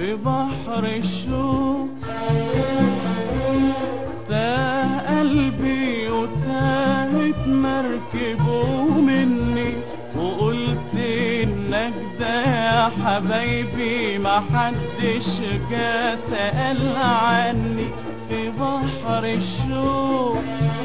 في بحر الشوق تاه قلبي وتاهت مركبه مني وقلت انك ده يا حبايبي محدش جا سأل عني في بحر الشوق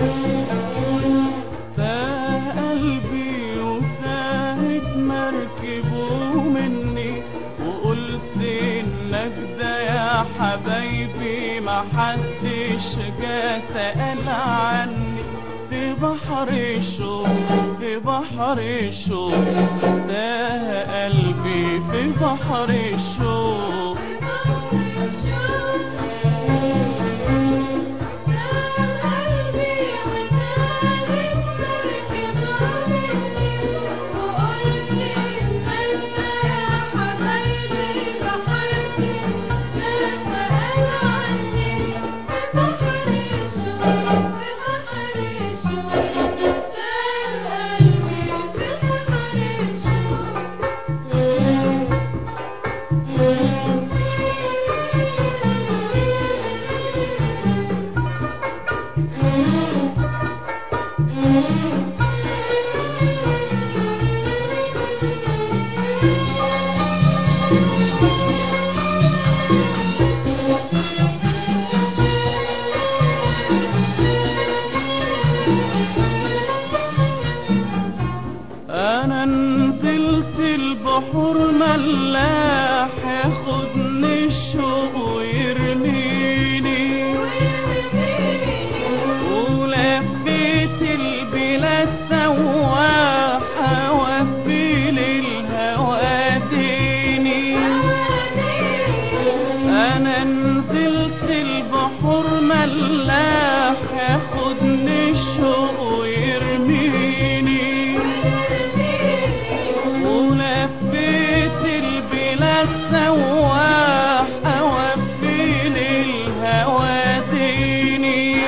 تاه قلبي وتاهت مركبه مني وقلت انك ده يا حبايبي محدش جا سأل عني في بحر الشوق في بحر الشوق تاه قلبي في بحر الشوق انا نزلت البحور ملاح ياخدني الشوق ويرميني ولفيت البلاد سواح وفي للهوى ديني انا نزلت البحور ملاح ياخدني الشوق ويرميني ولفيت البلاد سواح اوفي للهوى ديني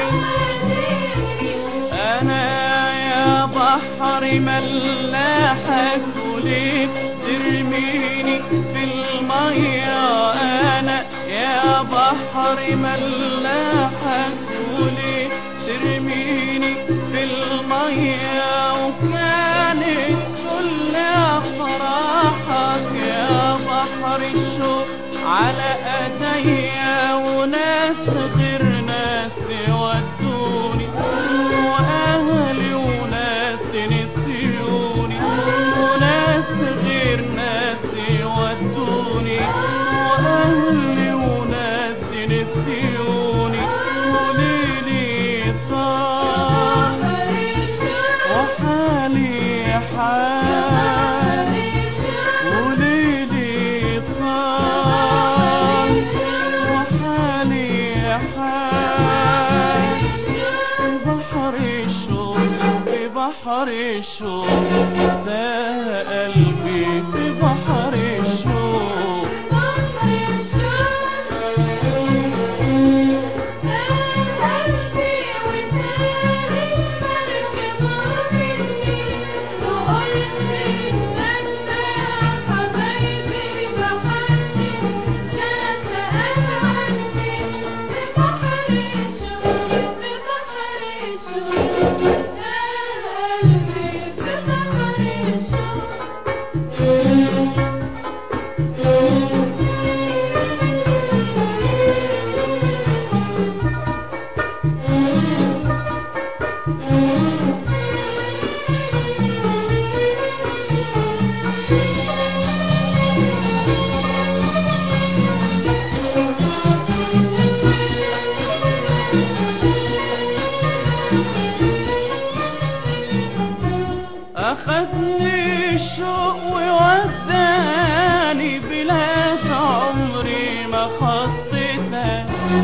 انا يا بحر ملاحك وليك ترميني في المية انا يا بحر ملاحك وليك ترميني في المية وكانت كل افراحك يا بحر الشوق على ايديا وناس غير ناس ودوني واهلي وناس نسيوني وناس غير ناس ودوني واهلي وناس نسيوني وليلي طال وحالي حال وليلي طال وحالي حال في بحر الشوق في بحر الشوق تاه قلبي في بحر الشوق أخذني الشوق ووداني بلاد عمري ما خطيتها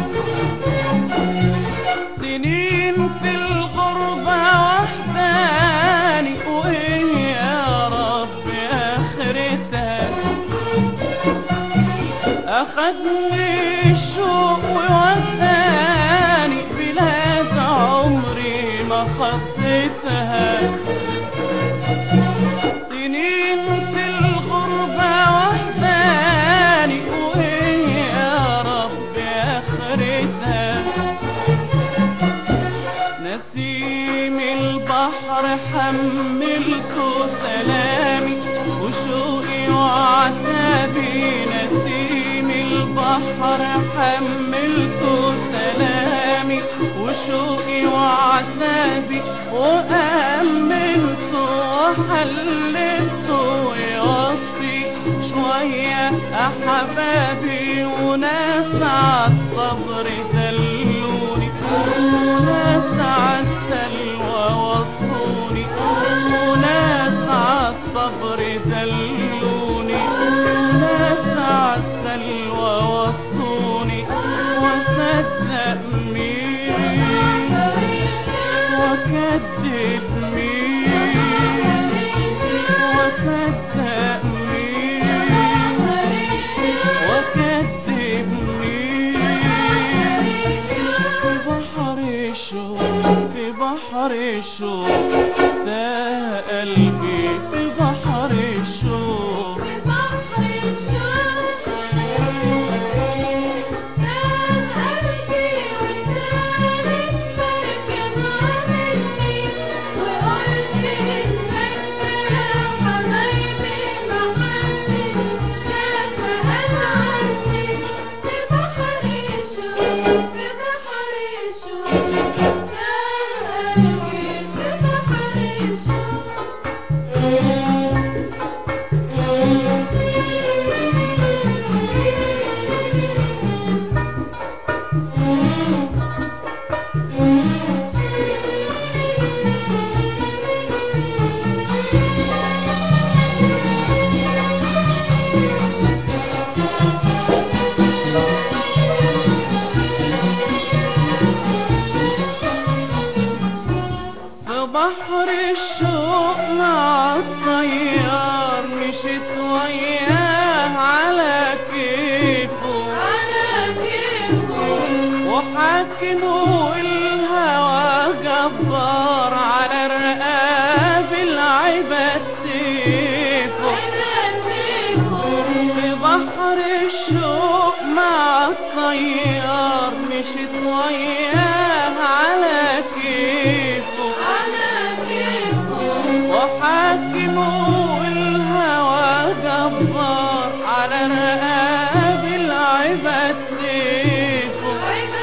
سنين في الغربة وحداني وإيه يا رب آخرتها أخذني الشوق ووداني بلاد عمري ما خطيتها سنين في الغربة وحداني وإيه بحر حملته سلامي وشوقي وعذابي وأمنته وحللته ويوصي شوية أحبابي وناس عالصبر دلوني وناس عالسلوى وصوني وناس عالصبر دلوني وناس عالسلوى وصوني وصدق مين وكذب مين وصدق مين وكذب مين في بحر الشوق في بحر الشوق ده قلبي في بحر الشوق في بحر الشوق مع الطيار مشيت وياه على كيفه وحاكمه الهوى جبار على رقاب العباد سيفه في بحر الشوق مع الطيار مشيت وياه على كيفه وحاكمه الهوى جبار على رقاب العباد سيفه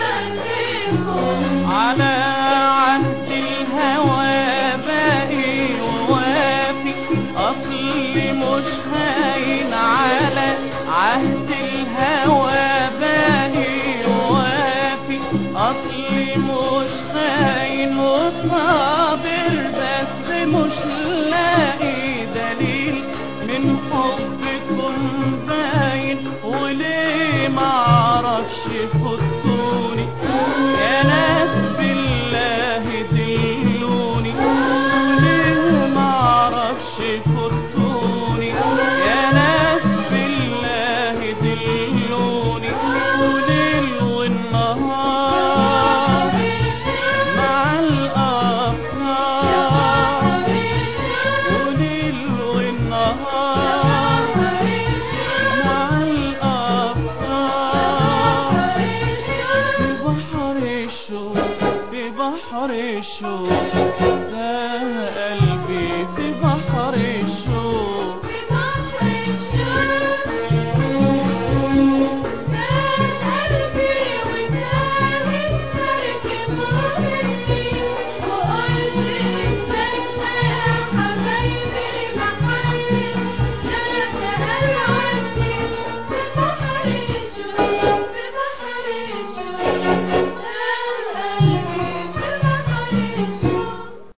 على عهد الهوى باقي ووافي أصلي مش خاين على عهد الهوى باقي ووافي أصلي مش خاين وصابر بس مش لاقي دليل من حبكم باين وليه معرفش فضوني يا ناس بالله دلوني وليه معرفش فضوني يا ناس بالله دلوني وليل والنهار مع الأفكار وليل والنهار مع الأفكار في بحر الشوق في بحر الشوق